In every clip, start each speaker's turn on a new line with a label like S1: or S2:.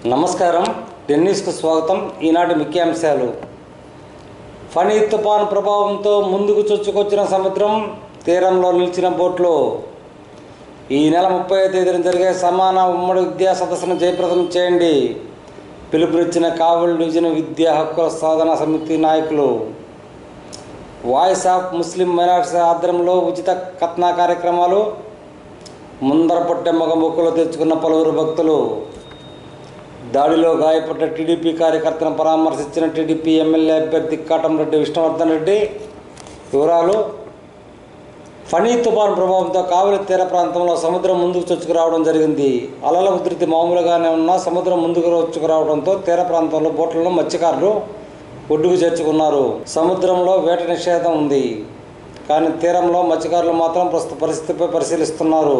S1: నమస్కారం టెన్నిస్కు స్వాగతం ఈనాటి ముఖ్యాంశాలు ఫణి తుఫాను ప్రభావంతో ముందుకు చొచ్చుకొచ్చిన సముద్రం తీరంలో నిలిచిన బోట్లు ఈ నెల ముప్పై తేదీన జరిగే సమాన ఉమ్మడి విద్యా సదస్సును జయప్రదం చేయండి పిలుపునిచ్చిన కావలి డివిజన్ విద్యా హక్కుల సాధన సమితి నాయకులు వాయిస్ ఆఫ్ ముస్లిం మైనార్టీస్ ఆధ్వర్యంలో ఉచిత కథనా కార్యక్రమాలు ముందర పొట్టెమ్మగ మొక్కులు తెచ్చుకున్న పలువురు భక్తులు దాడిలో గాయపడ్డ టీడీపీ కార్యకర్తను పరామర్శించిన టీడీపీ ఎమ్మెల్యే అభ్యర్థి కాటంరెడ్డి విష్ణువర్ధన్ రెడ్డి వివరాలు ఫణి తుఫాను ప్రభావంతో కావలి తీర ప్రాంతంలో సముద్రం ముందుకు చొచ్చుకురావడం జరిగింది అలల ఉధృతి మామూలుగానే ఉన్నా సముద్రం ముందుకు చొచ్చుకురావడంతో తీర ప్రాంతంలో బోట్లలో మత్స్యకారులు ఒడ్డుకు చేర్చుకున్నారు సముద్రంలో వేట నిషేధం ఉంది కానీ తీరంలో మత్స్యకారులు మాత్రం ప్రస్తుత పరిస్థితిపై పరిశీలిస్తున్నారు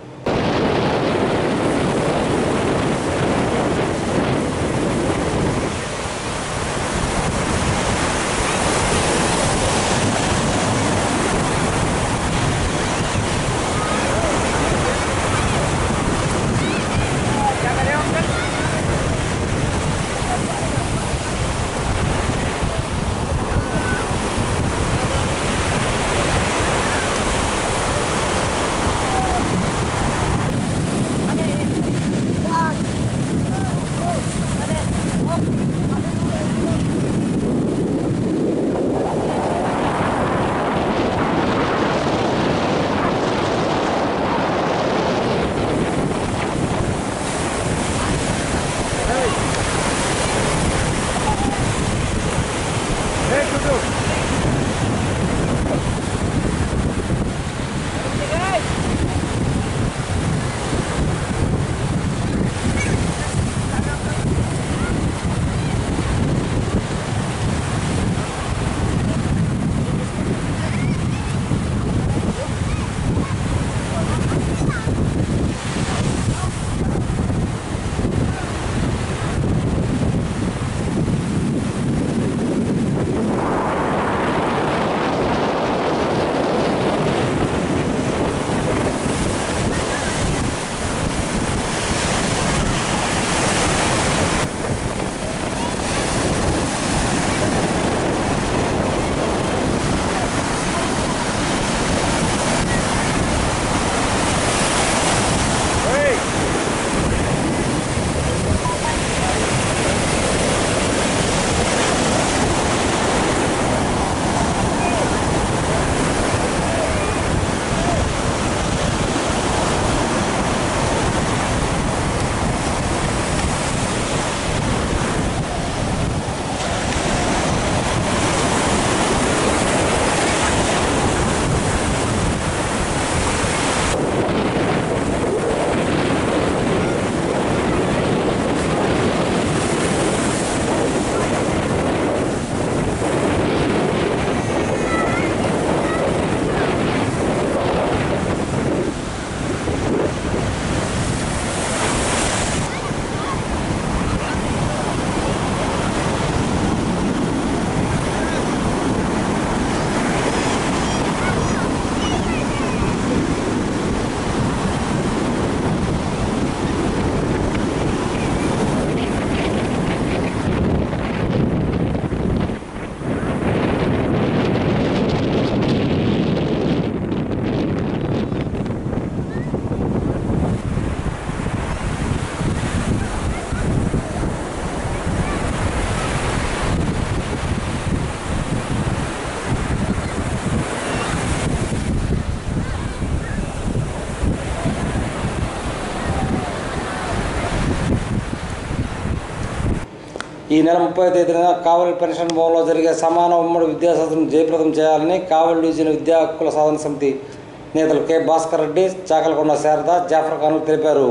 S1: ఈ నెల ముప్పై తేదీన కావలి పెన్షన్ భవన్లో జరిగే సమాన ఉమ్మడి విద్యాసంస్థను జయప్రదం చేయాలని కావలి డివిజన్ విద్యా హక్కుల సాధన సమితి నేతలు కె భాస్కర్ రెడ్డి చాకలకొండ శారద జాఫర్ ఖాన్ తెలిపారు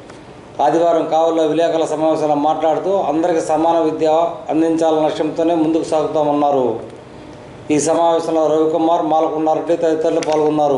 S1: ఆదివారం కావలిలో విలేకరుల సమావేశంలో మాట్లాడుతూ అందరికీ సమాన విద్య అందించాలన్న లక్ష్యంతోనే ముందుకు సాగుతామన్నారు ఈ సమావేశంలో రవికుమార్ మాలకొండారెడ్డి తదితరులు పాల్గొన్నారు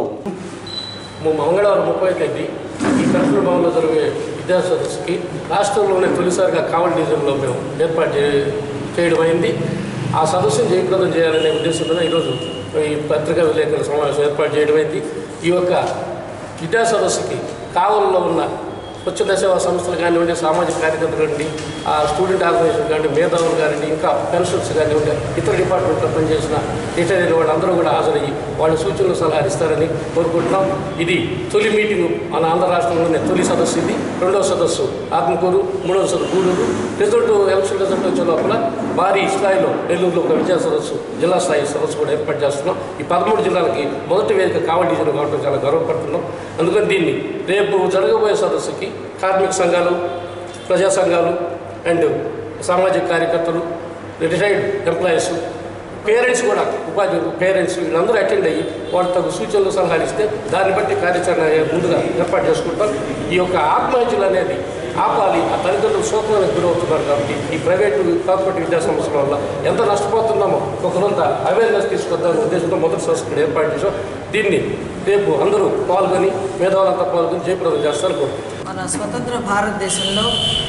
S2: ము- మంగళవారం ముప్పై తేదీ ఈ కర్నూలు భవన్లో జరిగే విద్యా సదస్సుకి రాష్ట్రంలోనే తొలిసారిగా కావలి డివిజన్లో మేము ఏర్పాటు చే- చేయడం అయింది ఆ సదస్సును జయప్రదం చేయాలనే ఉద్దేశంతో ఈరోజు ఈ పత్రికా విలేకరుల సమావేశం ఏర్పాటు చేయడం అయింది ఈ యొక్క విద్యా సదస్సుకి కావలిలో ఉన్న స్వచ్ఛత సేవా సంస్థలు కానివ్వండి సామాజిక కార్యకర్తలు కానివ్వండి ఆ స్టూడెంట్ ఆర్గనైజేషన్ కానివ్వండి మేధావులు కానివ్వండి ఇంకా పెన్షన్స్ కానివ్వండి ఇతర డిపార్ట్మెంట్లో పనిచేసిన రిటైర్ అయిన వాళ్ళందరూ కూడా హాజరయ్యి వాళ్ళ సూచనలు సలహాలు ఇస్తారని కోరుకుంటున్నాం ఇది తొలి మీటింగ్ మన ఆంధ్ర రాష్ట్రంలోనే తొలి సదస్సు ఇది రెండవ సదస్సు ఆత్మకూరు మూడవ సదస్సు గూడూరు రిజల్ట్ ఎలక్షన్ రిజల్ట్ వచ్చే లోపల భారీ స్థాయిలో నెల్లూరులో ఒక విజయ సదస్సు జిల్లా స్థాయి సదస్సు కూడా ఏర్పాటు చేస్తున్నాం ఈ పదమూడు జిల్లాలకి మొదటి వేదిక కావలి డివిజన్ కావడం చాలా గర్వపడుతున్నాం అందుకని దీన్ని రేపు జరగబోయే సదస్సుకి కార్మిక సంఘాలు ప్రజా సంఘాలు అండ్ సామాజిక కార్యకర్తలు రిటైర్డ్ ఎంప్లాయీస్ పేరెంట్స్ కూడా ఉపాధ్యాయులు పేరెంట్స్ వీళ్ళందరూ అటెండ్ అయ్యి వాళ్ళ తగు సూచనలు సలహాలు ఇస్తే దాన్ని బట్టి కార్యాచరణ ముందుగా ఏర్పాటు చేసుకుంటాం ఈ యొక్క ఆత్మహత్యలు అనేది ఆపాలి ఆ తల్లిదండ్రులు శోకానికి గురవుతున్నారు కాబట్టి ఈ ప్రైవేటు కార్పొరేట్ విద్యా సంస్థల వల్ల ఎంత నష్టపోతున్నామో ఒకరంత అవేర్నెస్ తీసుకొద్దామనే ఉద్దేశంతో మొదటి సంస్థ ఏర్పాటు చేసాం దీన్ని రేపు అందరూ పాల్గొని మేధావులంతా పాల్గొని జయప్రదం చేస్తారని కోరుకుంటున్నాం
S3: మన స్వతంత్ర భారతదేశంలో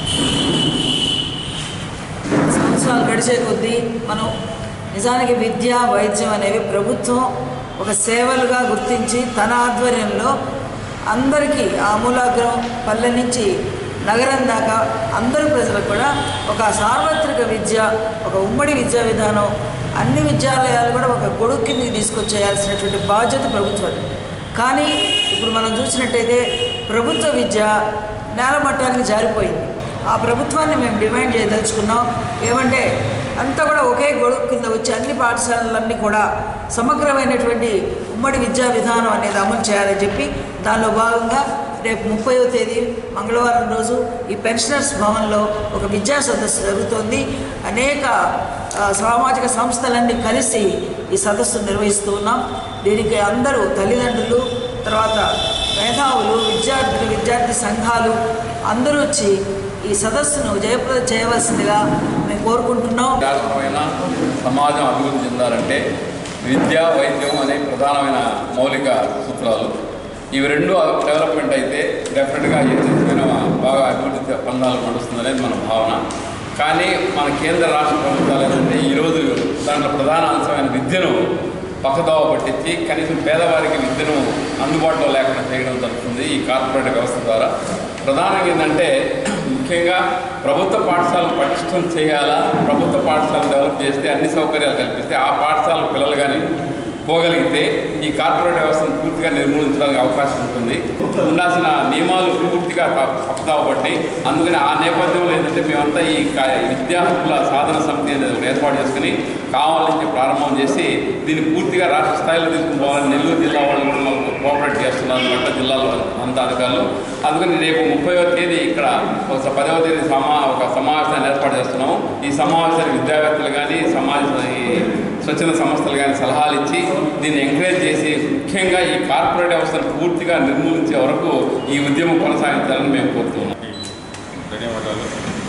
S3: సంవత్సరాలు గడిచే కొద్దీ మనం నిజానికి విద్య వైద్యం అనేవి ప్రభుత్వం ఒక సేవలుగా గుర్తించి తన ఆధ్వర్యంలో అందరికీ ఆమూలాగ్రం పల్లె నుంచి నగరం దాకా అందరి ప్రజలకు కూడా ఒక సార్వత్రిక విద్య ఒక ఉమ్మడి విద్యా విధానం అన్ని విద్యాలయాలు కూడా ఒక గొడుగు కిందకి తీసుకొచ్చేయాల్సినటువంటి బాధ్యత ప్రభుత్వం కానీ ఇప్పుడు మనం చూసినట్టయితే ప్రభుత్వ విద్య నేలమట్టానికి జారిపోయింది ఆ ప్రభుత్వాన్ని మేము డిమాండ్ చేయదలుచుకున్నాం ఏమంటే అంతా కూడా ఒకే గొడుగు కింద వచ్చి అన్ని పాఠశాలలన్నీ కూడా సమగ్రమైనటువంటి ఉమ్మడి విద్యా విధానం అనేది అమలు చేయాలని చెప్పి దానిలో భాగంగా రేపు ముప్పైవ తేదీ మంగళవారం రోజు ఈ పెన్షనర్స్ భవన్లో ఒక విద్యా సదస్సు జరుగుతోంది అనేక ఆ, సామాజిక సంస్థలన్నీ కలిసి ఈ సదస్సు నిర్వహిస్తూ ఉన్నాం దీనికి అందరూ తల్లిదండ్రులు తర్వాత మేధావులు విద్యార్థులు విద్యార్థి సంఘాలు అందరూ వచ్చి ఈ సదస్సును జయప్రదం చేయవలసిందిగా మేము కోరుకుంటున్నాం
S4: రాష్ట్రమైన సమాజం అభివృద్ధి చెందాలంటే విద్య వైద్యం అనే ప్రధానమైన మౌలిక సూత్రాలు ఇవి రెండు డెవలప్మెంట్ అయితే డెఫినెట్గా ఏ దేశమైనా బాగా అభివృద్ధి పందాలు నడుస్తుందనేది మన భావన కానీ మన కేంద్ర రాష్ట్ర ప్రభుత్వాలు ఏంటంటే ఈరోజు దాంట్లో ప్రధాన అంశమైన విద్యను పక్కదోవ పట్టించి కనీసం పేదవారికి విద్యను అందుబాటులో లేకుండా చేయడం జరుగుతుంది ఈ కార్పొరేట్ వ్యవస్థ ద్వారా ప్రధానంగా ఏంటంటే ముఖ్యంగా ప్రభుత్వ పాఠశాలను పటిష్టం చేయాలా ప్రభుత్వ పాఠశాలను డెవలప్ చేస్తే అన్ని సౌకర్యాలు కల్పిస్తే ఆ పాఠశాల పిల్లలు కానీ పోగలిగితే ఈ కార్పొరేట్ వ్యవస్థను పూర్తిగా నిర్మూలించడానికి అవకాశం ఉంటుంది ఉండాల్సిన నియమాలు పూర్తిగా పక్కదావబట్టి అందుకని ఆ నేపథ్యంలో ఏంటంటే మేమంతా ఈ కా- విద్యా హక్కుల సాధన సమితి అనేది ఒకటి ఏర్పాటు చేసుకుని కావాల నుంచి ప్రారంభం చేసి దీన్ని పూర్తిగా రాష్ట్ర స్థాయిలో తీసుకుని పోవాలని నెల్లూరు జిల్లా వాళ్ళు కూడా మాకు కోఆపరేట్ చేస్తున్నారు అనమాట జిల్లాలో అంత అధికారులు అందుకని రేపు ముప్పైవ తేదీ ఇక్కడ ఒక పదవ తేదీ సమా ఒక సమావేశాన్ని ఏర్పాటు చేస్తున్నాము ఈ సమావేశానికి విద్యావేత్తలు కానీ సమాజ ఈ స్వచ్ఛంద సంస్థలు కానీ సలహాలు ఇచ్చి దీన్ని ఎంకరేజ్ చేసి ముఖ్యంగా ఈ కార్పొరేట్ వ్యవస్థను పూర్తిగా నిర్మూలించే వరకు ఈ ఉద్యమం కొనసాగించాలని మేము కోరుతున్నాం
S5: ధన్యవాదాలు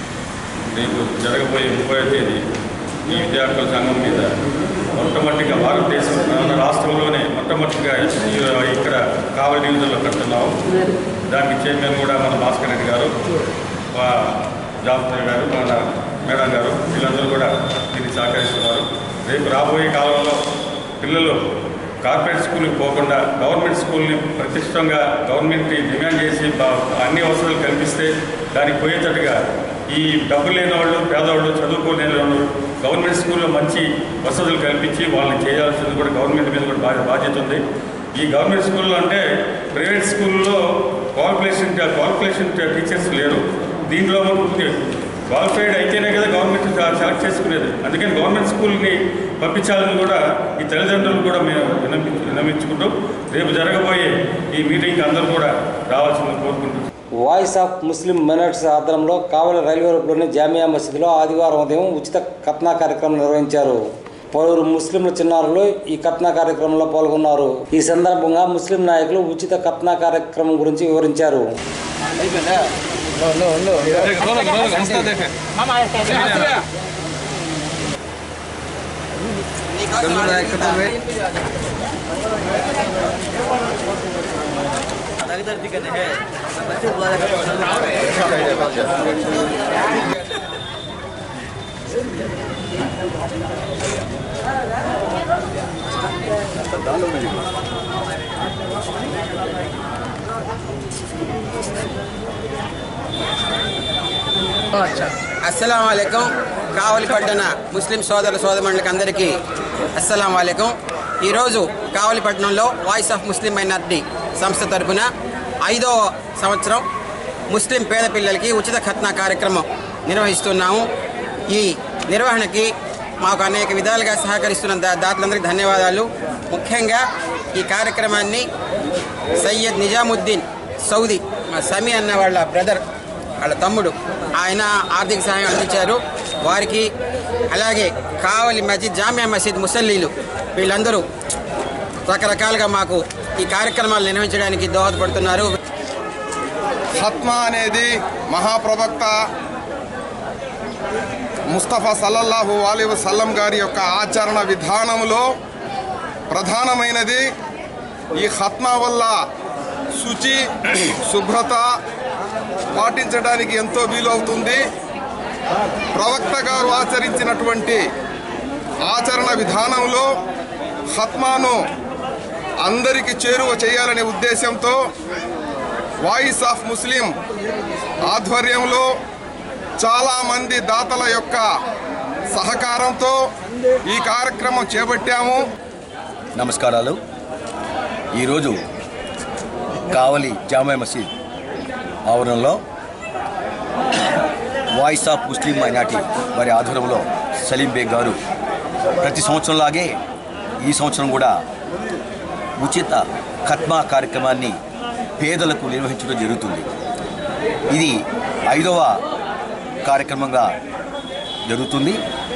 S5: రేపు జరగబోయే ముప్పై తేదీ ఈ విద్యార్థుల సంఘం మీద మొట్టమొదటిగా భారతదేశం మన రాష్ట్రంలోనే మొట్టమొదటిగా ఈ- ఇక్కడ కావలి డివిజన్లో కడుతున్నాము దానికి చైర్మన్ కూడా మన భాస్కర్ రెడ్డి గారు మా జాఫర్ గారు మన మేడం గారు వీళ్ళందరూ కూడా దీన్ని సహకరిస్తున్నారు రేపు రాబోయే కాలంలో పిల్లలు కార్పొరేట్ స్కూల్కి పోకుండా గవర్నమెంట్ స్కూల్ని ప్రతిష్టంగా గవర్నమెంట్ డిమాండ్ చేసి బా- అన్ని అవసరాలు కల్పిస్తే దానికి పోయేటట్టుగా ఈ డబ్బు లేని వాళ్ళు పేదవాళ్ళు చదువుకోలేని వాళ్ళు గవర్నమెంట్ స్కూల్లో మంచి వసతులు కల్పించి వాళ్ళని చేయాల్సింది కూడా గవర్నమెంట్ మీద కూడా బా- బాధ్యత ఉంది ఈ గవర్నమెంట్ స్కూల్లో అంటే ప్రైవేట్ స్కూల్లో క్వాలిఫికేషన్ క్వాలిఫికేషన్ టీచర్స్ లేరు దీంట్లో మనకు క్వాలిఫైడ్ అయితేనే కదా గవర్నమెంట్ సెలెక్ట్ చేసుకునేది అందుకని గవర్నమెంట్ స్కూల్ని పంపించాలని కూడా ఈ తల్లిదండ్రులు కూడా మేము వినమి వినమించుకుంటూ రేపు జరగబోయే ఈ మీటింగ్కి అందరూ కూడా రావాల్సిందని కోరుకుంటున్నాం
S1: వాయిస్ ఆఫ్ ముస్లిం మినట్స్ ఆధ్వర్యంలో కావలి రైల్వే రోడ్లోని జామియా మసీదులో ఆదివారం ఉదయం ఉచిత కత్నా కార్యక్రమం నిర్వహించారు పలువురు ముస్లింల చిన్నారులు ఈ కత్నా కార్యక్రమంలో పాల్గొన్నారు ఈ సందర్భంగా ముస్లిం నాయకులు ఉచిత కత్నా కార్యక్రమం గురించి వివరించారు
S6: అస్సలం అయికం కావలి పట్టణ ముస్లిం సోదర సోదరులకు అందరికీ అస్సలం అయికం ఈరోజు కావలిపట్నంలో వాయిస్ ఆఫ్ ముస్లిం మైనార్టీ సంస్థ తరపున ఐదో సంవత్సరం ముస్లిం పేద పిల్లలకి ఉచిత ఖత్నా కార్యక్రమం నిర్వహిస్తున్నాము ఈ నిర్వహణకి మాకు అనేక విధాలుగా సహకరిస్తున్న దా దాతలందరికీ ధన్యవాదాలు ముఖ్యంగా ఈ కార్యక్రమాన్ని సయ్యద్ నిజాముద్దీన్ సౌదీ మా సమీ అన్న వాళ్ళ బ్రదర్ వాళ్ళ తమ్ముడు ఆయన ఆర్థిక సహాయం అందించారు వారికి అలాగే కావలి మస్జిద్ జామియా మసీద్ ముసల్లీలు వీళ్ళందరూ రకరకాలుగా మాకు ఈ కార్యక్రమాలు నిర్వహించడానికి దోహదపడుతున్నారు
S7: ఖత్మా అనేది మహాప్రవక్త ముస్తఫా సల్లల్లాహు అలీ వసల్లం గారి యొక్క ఆచరణ విధానంలో ప్రధానమైనది ఈ ఖత్మా వల్ల శుచి శుభ్రత పాటించడానికి ఎంతో వీలవుతుంది ప్రవక్త గారు ఆచరించినటువంటి ఆచరణ విధానంలో ఖత్మాను అందరికీ చేరువ చేయాలనే ఉద్దేశంతో వాయిస్ ఆఫ్ ముస్లిం ఆధ్వర్యంలో చాలామంది దాతల యొక్క సహకారంతో ఈ కార్యక్రమం చేపట్టాము
S8: నమస్కారాలు ఈరోజు కావలి జామా మసీద్ ఆవరణలో వాయిస్ ఆఫ్ ముస్లిం మైనార్టీ వారి ఆధ్వర్యంలో సలీం బేగ్ గారు ప్రతి సంవత్సరంలాగే ఈ సంవత్సరం కూడా ఉచిత ఖత్మా కార్యక్రమాన్ని పేదలకు నిర్వహించడం జరుగుతుంది ఇది ఐదవ కార్యక్రమంగా జరుగుతుంది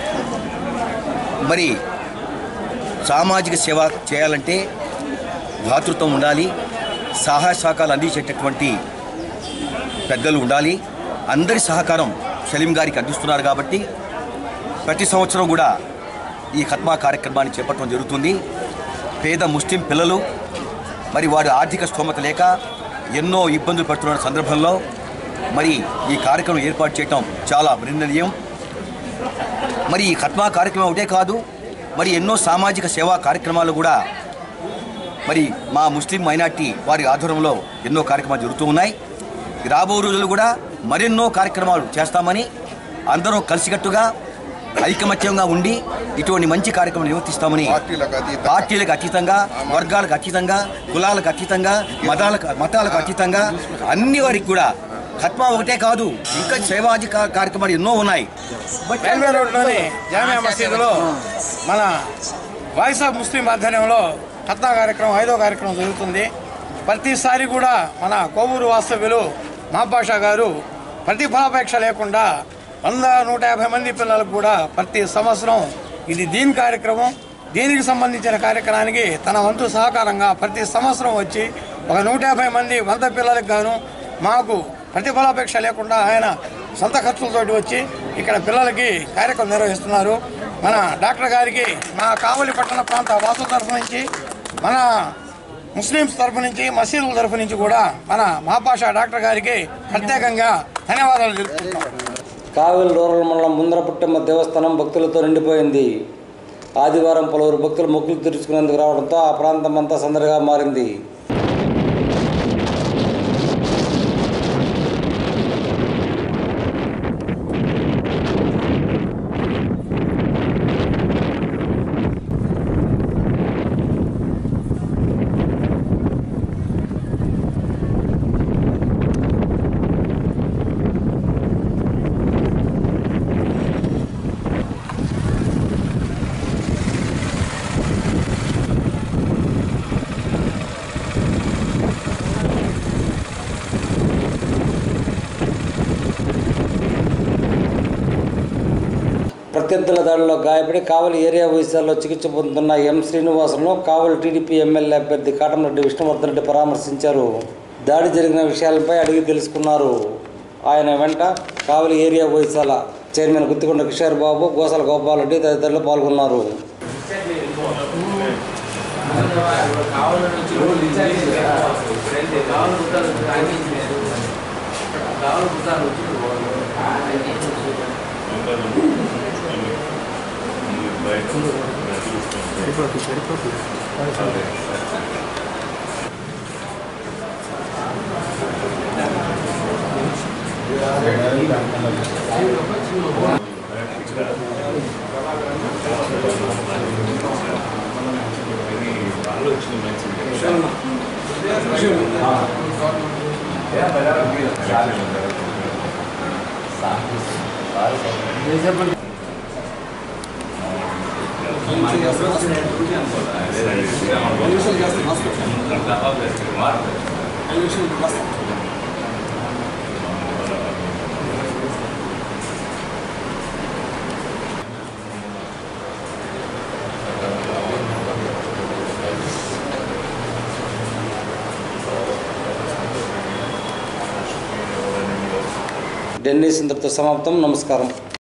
S8: మరి సామాజిక సేవ చేయాలంటే భాతృత్వం ఉండాలి సహాయ సహకారాలు అందించేటటువంటి పెద్దలు ఉండాలి అందరి సహకారం సలీం గారికి అందిస్తున్నారు కాబట్టి ప్రతి సంవత్సరం కూడా ఈ ఖత్మా కార్యక్రమాన్ని చేపట్టడం జరుగుతుంది పేద ముస్లిం పిల్లలు మరి వారి ఆర్థిక స్తోమత లేక ఎన్నో ఇబ్బందులు పడుతున్న సందర్భంలో మరి ఈ కార్యక్రమం ఏర్పాటు చేయటం చాలా అభినందనీయం మరి ఈ ఖత్మా కార్యక్రమం ఒకటే కాదు మరి ఎన్నో సామాజిక సేవా కార్యక్రమాలు కూడా మరి మా ముస్లిం మైనార్టీ వారి ఆధ్వర్యంలో ఎన్నో కార్యక్రమాలు జరుగుతూ ఉన్నాయి రాబో రోజులు కూడా మరెన్నో కార్యక్రమాలు చేస్తామని అందరూ కలిసికట్టుగా ఐకమత్యంగా ఉండి ఇటువంటి మంచి కార్యక్రమం నిర్వర్తిస్తామని
S7: పార్టీలకు అతీతంగా.
S8: పార్టీలకు అతీతంగా వర్గాలకు అతీతంగా కులాలకు అతీతంగా మతాలకు మతాలకు అతీతంగా అన్ని వారికి కూడా ఖత్మా ఒకటే కాదు ఇంకా సేవాజిక కార్యక్రమాలు ఎన్నో ఉన్నాయి
S9: రైల్వే రోడ్లోని జామియా మసీదులో మన వాయిస్ ఆఫ్ ముస్లిం ఆధ్వర్యంలో ఖత్నా కార్యక్రమం ఐదో కార్యక్రమం జరుగుతుంది ప్రతిసారి కూడా మన కోవూరు వాస్తవ్యులు మహాపాషా గారు ప్రతిఫలాపేక్ష లేకుండా వంద నూట యాభై మంది పిల్లలకు కూడా ప్రతి సంవత్సరం ఇది దీని కార్యక్రమం దీనికి సంబంధించిన కార్యక్రమానికి తన వంతు సహకారంగా ప్రతి సంవత్సరం వచ్చి ఒక నూట యాభై మంది వంద పిల్లలకు గాను మాకు ప్రతిఫలాపేక్ష లేకుండా ఆయన సొంత ఖర్చులతోటి వచ్చి ఇక్కడ పిల్లలకి కార్యక్రమం నిర్వహిస్తున్నారు మన డాక్టర్ గారికి మా కావలి పట్టణ ప్రాంత వాసు తరఫు నుంచి మన ముస్లిమ్స్ తరఫు నుంచి మసీదుల తరఫు నుంచి కూడా మన మహాపాషా డాక్టర్ గారికి ప్రత్యేకంగా ధన్యవాదాలు తెలుపుతున్నాం
S1: కావిల్ రూరల్ మండలం ముందరపుట్టమ్మ దేవస్థానం భక్తులతో నిండిపోయింది ఆదివారం పలువురు భక్తులు మొక్కులు తీర్చుకునేందుకు రావడంతో ఆ ప్రాంతం అంతా సందడిగా మారింది ప్రత్యర్థుల దాడిలో గాయపడి కావలి ఏరియా వైద్యాల్లో చికిత్స పొందుతున్న ఎం శ్రీనివాసులను కావలి టీడీపీ ఎమ్మెల్యే అభ్యర్థి కాటంరెడ్డి విష్ణువర్ధన్ రెడ్డి పరామర్శించారు దాడి జరిగిన విషయాలపై అడిగి తెలుసుకున్నారు ఆయన వెంట కావలి ఏరియా వైద్యశాల చైర్మన్ గుత్తికొండ కిషోర్ బాబు గోసాల గోపాలరెడ్డి తదితరులు పాల్గొన్నారు
S7: రైట్
S1: డెన్నిస్ ఇంతటితో సమాప్తం నమస్కారం